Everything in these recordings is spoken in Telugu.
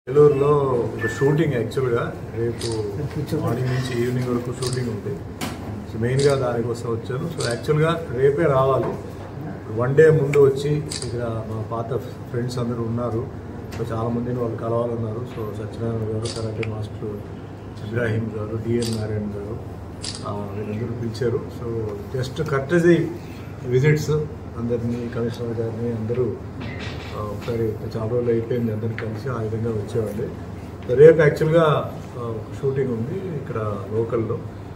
నెల్లూరులో ఒక షూటింగ్ యాక్చువల్గా రేపు మార్నింగ్ నుంచి ఈవినింగ్ వరకు షూటింగ్ ఉంది సో మెయిన్గా దానికోసం వచ్చాను సో యాక్చువల్గా రేపే రావాలి వన్ డే ముందు వచ్చి ఇక్కడ మా పాత ఫ్రెండ్స్ అందరూ ఉన్నారు సో చాలా మందిని వాళ్ళు కలవాలన్నారు సో సత్యనారాయణ గారు కరాటే మాస్టర్ ఇబ్రాహీం గారు డిఎన్ నారాయణ గారు ఆ, వీళ్ళందరూ పిలిచారు సో జస్ట్ కర్టజీ విజిట్స్ అందరినీ కమిషనర్ గారిని అందరూ ఆ, ఒకసారి చాలా రోజులు అయిపోయింది అందరిని కలిసి ఆ విధంగా వచ్చేవాళ్ళు సో రేపు యాక్చువల్గా ఆ, ఒక షూటింగ్ ఉంది ఇక్కడ లోకల్లో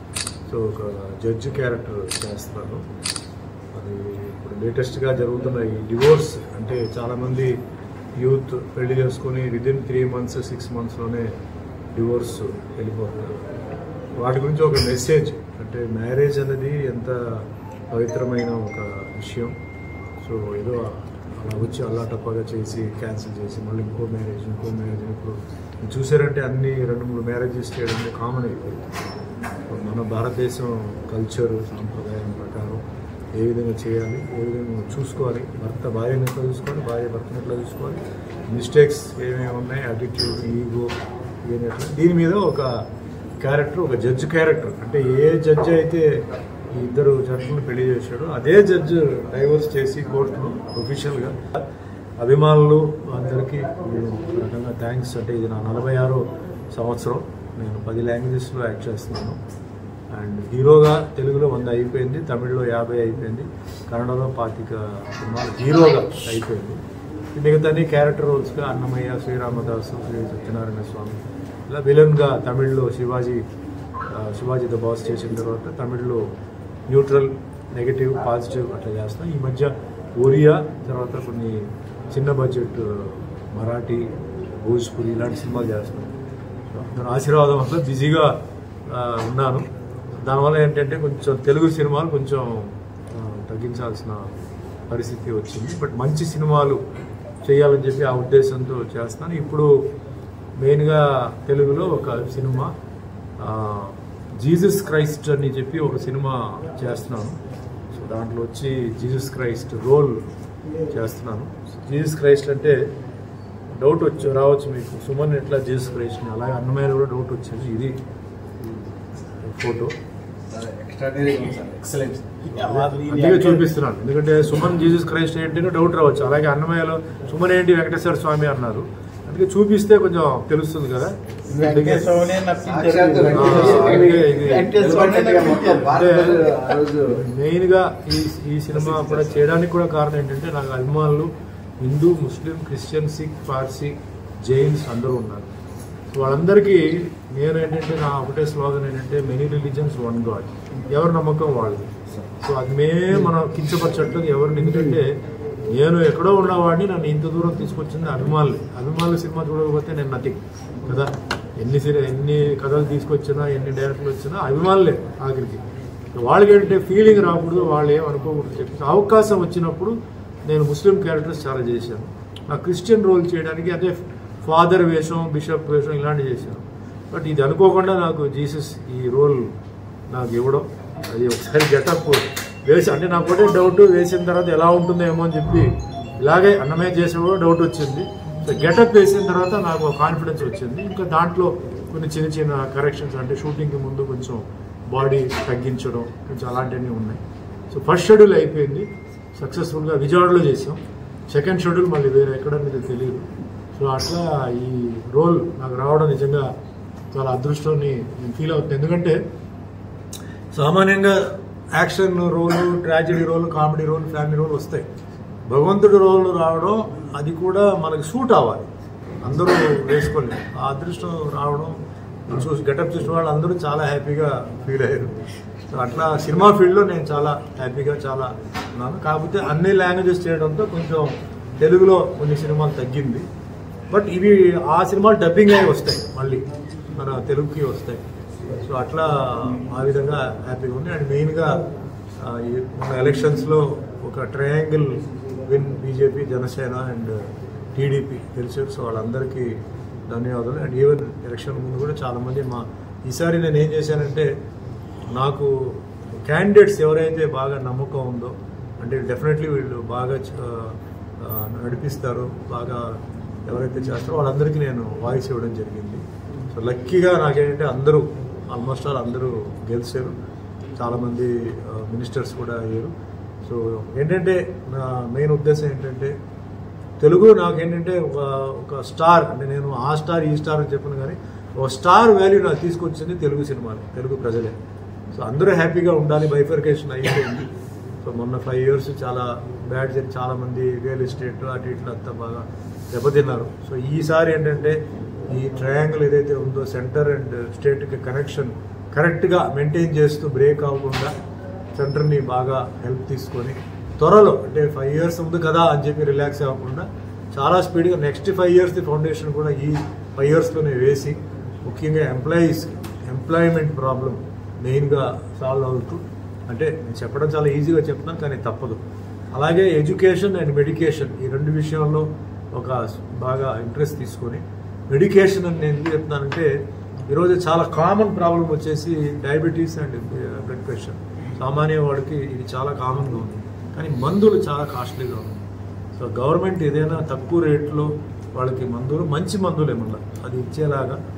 సో ఒక జడ్జి క్యారెక్టర్ చేస్తున్నాను అది ఇప్పుడు లేటెస్ట్గా జరుగుతున్న ఈ డివోర్స్ అంటే చాలామంది యూత్ పెళ్లి చేసుకొని విదిన్ త్రీ మంత్స్ సిక్స్ మంత్స్లోనే డివోర్స్ వెళ్ళిపోతున్నారు వాటి గురించి ఒక మెసేజ్ అంటే మ్యారేజ్ అనేది ఎంత పవిత్రమైన ఒక విషయం సో ఏదో అలా వచ్చి అల్లాటప్పగా చేసి క్యాన్సిల్ చేసి మళ్ళీ ఇంకో మ్యారేజ్ ఇంకో మ్యారేజ్ ఇప్పుడు మీరు చూసారంటే అన్ని రెండు మూడు మ్యారేజెస్ చేయడం కామన్ అయిపోయింది మన భారతదేశం కల్చర్ సాంప్రదాయం ప్రకారం ఏ విధంగా చేయాలి ఏ విధంగా చూసుకోవాలి భర్త భార్యను ఎట్లా చూసుకోవాలి భార్య భర్తను ఎట్లా చూసుకోవాలి మిస్టేక్స్ ఏమేమి ఉన్నాయి అటిట్యూడ్ ఈగో ఇవన్నీ ఎట్లా దీని మీద ఒక క్యారెక్టర్ ఒక జడ్జ్ క్యారెక్టర్ అంటే ఏ జడ్జి అయితే ఈ ఇద్దరు జడ్జిలను పెళ్లి చేశాడో అదే జడ్జ్ డైవర్స్ చేసి కోర్టులో ఒఫీషియల్గా అభిమానులు అందరికీ నేను ఒక రకంగా థ్యాంక్స్ అంటే ఇది నా నలభై ఆరో సంవత్సరం నేను పది లాంగ్వేజెస్లో యాక్ట్ చేస్తున్నాను అండ్ హీరోగా తెలుగులో వంద అయిపోయింది తమిళ్లో యాభై అయిపోయింది కన్నడలో పాతిక సినిమాలు హీరోగా అయిపోయింది మిగతాని క్యారెక్టర్ రోల్స్గా అన్నమయ్య శ్రీరామదాసు శ్రీ సత్యనారాయణ స్వామి ఇలా విలన్గా తమిళ్లో శివాజీ ఆ, శివాజీ ద బాస్ చేసిన తర్వాత తమిళ్లో న్యూట్రల్ నెగటివ్ పాజిటివ్ అట్లా చేస్తాం ఈ మధ్య ఒరియా తర్వాత కొన్ని చిన్న బడ్జెట్ మరాఠీ భోజ్పురి ఇలాంటి సినిమాలు చేస్తున్నాం సో అందరి ఆశీర్వాదం వల్ల బిజీగా ఆ, ఉన్నాను దానివల్ల ఏంటంటే కొంచెం తెలుగు సినిమాలు కొంచెం ఆ, తగ్గించాల్సిన పరిస్థితి వచ్చింది బట్ మంచి సినిమాలు చేయాలని చెప్పి ఆ ఉద్దేశంతో చేస్తున్నాను ఇప్పుడు మెయిన్గా తెలుగులో ఒక సినిమా ఆ, జీసస్ క్రైస్ట్ అని చెప్పి ఒక సినిమా చేస్తున్నాను సో దాంట్లో వచ్చి జీసస్ క్రైస్ట్ రోల్ చేస్తున్నాను జీసస్ క్రైస్ట్ అంటే డౌట్ వచ్చి రావచ్చు మీకు సుమన్ ఎట్లా జీసస్ క్రైస్ట్ అని అలాగే అన్నమైన కూడా డౌట్ వచ్చింది ఇది ఫోటో ఎక్సలెంట్ అందుకే చూపిస్తున్నాను ఎందుకంటే సుమన్ జీసస్ క్రైస్ట్ ఏంటి డౌట్ రావచ్చు అలాగే అన్నమయ్యలో సుమన్ ఏంటి వెంకటేశ్వర స్వామి అన్నారు అందుకే చూపిస్తే కొంచెం తెలుస్తుంది కదా అందుకే మెయిన్ గా ఈ ఈ సినిమా కూడా చేయడానికి కూడా కారణం ఏంటంటే నాకు అభిమానులు హిందూ ముస్లిం క్రిస్టియన్ సిక్ పార్సీ జైన్స్ అందరూ ఉన్నారు సో వాళ్ళందరికీ నేను ఏంటంటే నా ఒకటే స్లోగన్ ఏంటంటే మెనీ రిలీజన్స్ వన్ గాడ్ ఎవరి నమ్మకం వాళ్ళది సో అది మేమే మనం కించపరచట్లేదు ఎవరిని ఎందుకంటే నేను ఎక్కడో ఉన్నవాడిని నన్ను ఇంత దూరం తీసుకొచ్చింది అభిమానులు అభిమానులు సినిమా చూడకపోతే నేను నథింగ్ కదా ఎన్ని సిని ఎన్ని కథలు తీసుకొచ్చినా ఎన్ని డైరెక్టర్లు వచ్చినా అభిమానులే ఆఖరికి వాళ్ళకి ఏంటంటే ఫీలింగ్ రాకూడదు వాళ్ళు ఏం అనుకోకూడదు చెప్పి అవకాశం వచ్చినప్పుడు నేను ముస్లిం క్యారెక్టర్స్ చాలా చేశాను నా క్రిస్టియన్ రోల్ చేయడానికి అదే ఫాదర్ వేషం బిషప్ వేషం ఇలాంటివి చేశాను బట్ ఇది అనుకోకుండా నాకు జీసస్ ఈ రోల్ నాకు ఇవ్వడం అది ఒకసారి గెటప్ వేసి అంటే నాకు ఒకటే డౌట్ వేసిన తర్వాత ఎలా ఉంటుందో ఏమో అని చెప్పి ఇలాగే అన్నమే చేసేవాడు డౌట్ వచ్చింది సో గెటప్ వేసిన తర్వాత నాకు కాన్ఫిడెన్స్ వచ్చింది ఇంకా దాంట్లో కొన్ని చిన్న చిన్న కరెక్షన్స్ అంటే షూటింగ్కి ముందు కొంచెం బాడీ తగ్గించడం కొంచెం అలాంటివన్నీ ఉన్నాయి సో ఫస్ట్ షెడ్యూల్ అయిపోయింది సక్సెస్ఫుల్గా విజయవాడలో చేసాం సెకండ్ షెడ్యూల్ మళ్ళీ వేరే ఎక్కడ మీద తెలియదు సో అట్లా ఈ రోల్ నాకు రావడం నిజంగా చాలా అదృష్టాన్ని నేను ఫీల్ అవుతుంది ఎందుకంటే సామాన్యంగా action role tragedy role comedy role family role వస్తాయి భగవంతుడి రోల్ రావడం అది కూడా మనకి సూట్ అవ్వాలి అందరూ వేసుకోలేదు ఆ అదృష్టం రావడం చూసి గెటప్ చూసిన వాళ్ళు అందరూ చాలా హ్యాపీగా ఫీల్ అయ్యారు సో అట్లా సినిమా ఫీల్డ్లో నేను చాలా హ్యాపీగా చాలా ఉన్నాను కాకపోతే అన్ని లాంగ్వేజెస్ చేయడంతో కొంచెం తెలుగులో కొన్ని సినిమాలు తగ్గింది బట్ ఇవి ఆ సినిమాలు డబ్బింగ్ అయి వస్తాయి మళ్ళీ మన తెలుగుకి వస్తాయి సో అట్లా ఆ విధంగా హ్యాపీగా ఉంది అండ్ మెయిన్గా ఆ, ఈ మన ఎలక్షన్స్లో ఒక triangle win BJP Janasena and TDP గెలిచారు సో వాళ్ళందరికీ ధన్యవాదాలు అండ్ ఈవెన్ ఎలక్షన్ ముందు కూడా చాలామంది మా ఈసారి నేను ఏం చేశానంటే నాకు క్యాండిడేట్స్ ఎవరైతే బాగా నమ్మకం ఉందో అంటే డెఫినెట్లీ వీళ్ళు బాగా చ- ఆ, నడిపిస్తారు బాగా ఎవరైతే చేస్తారో వాళ్ళందరికీ నేను వాయిస్ ఇవ్వడం జరిగింది సో లక్కీగా నాకేంటంటే అందరూ ఆల్మోస్ట్ ఆల్ అందరూ గెలిచారు చాలామంది మినిస్టర్స్ కూడా అయ్యారు సో ఏంటంటే నా మెయిన్ ఉద్దేశం ఏంటంటే తెలుగు నాకేంటంటే ఒక ఒక స్టార్ అంటే నేను ఆ స్టార్ ఈ స్టార్ అని చెప్పను కానీ ఒక స్టార్ వాల్యూ నాకు తీసుకొచ్చింది తెలుగు సినిమాలు తెలుగు ప్రజలే సో అందరూ హ్యాపీగా ఉండాలి బైఫర్కేషన్ అయిపోయింది సో మొన్న ఫైవ్ ఇయర్స్ చాలా బ్యాడ్ జరిగి చాలా మంది రియల్ ఎస్టేట్ అటు ఇట్లా అంతా బాగా దెబ్బతిన్నారు సో ఈసారి ఏంటంటే ఈ ట్రయాంగిల్ ఏదైతే ఉందో సెంటర్ అండ్ స్టేట్కి కనెక్షన్ కరెక్ట్గా మెయింటైన్ చేస్తూ బ్రేక్ అవ్వకుండా సెంటర్ని బాగా హెల్ప్ తీసుకొని త్వరలో అంటే ఫైవ్ ఇయర్స్ ఉంది కదా అని చెప్పి రిలాక్స్ అవ్వకుండా చాలా స్పీడ్గా నెక్స్ట్ ఫైవ్ ఇయర్స్ది ఫౌండేషన్ కూడా ఈ ఫైవ్ ఇయర్స్లోనే వేసి ముఖ్యంగా ఎంప్లాయీస్ ఎంప్లాయ్మెంట్ ప్రాబ్లం మెయిన్గా సాల్వ్ అవుతూ అంటే నేను చెప్పడం చాలా ఈజీగా చెప్తున్నాను కానీ తప్పదు అలాగే ఎడ్యుకేషన్ అండ్ మెడికేషన్ ఈ రెండు విషయాల్లో ఒక బాగా ఇంట్రెస్ట్ తీసుకొని మెడికేషన్ అని నేను ఎందుకు చెప్తున్నానంటే ఈరోజు చాలా కామన్ ప్రాబ్లం వచ్చేసి డయాబెటీస్ అండ్ బ్లడ్ ప్రెషర్ సామాన్య వాడికి ఇది చాలా కామన్గా ఉంది కానీ మందులు చాలా కాస్ట్లీగా ఉంది సో గవర్నమెంట్ ఏదైనా తక్కువ రేట్లో వాళ్ళకి మందులు మంచి మందులు ఏమన్నా అది ఇచ్చేలాగా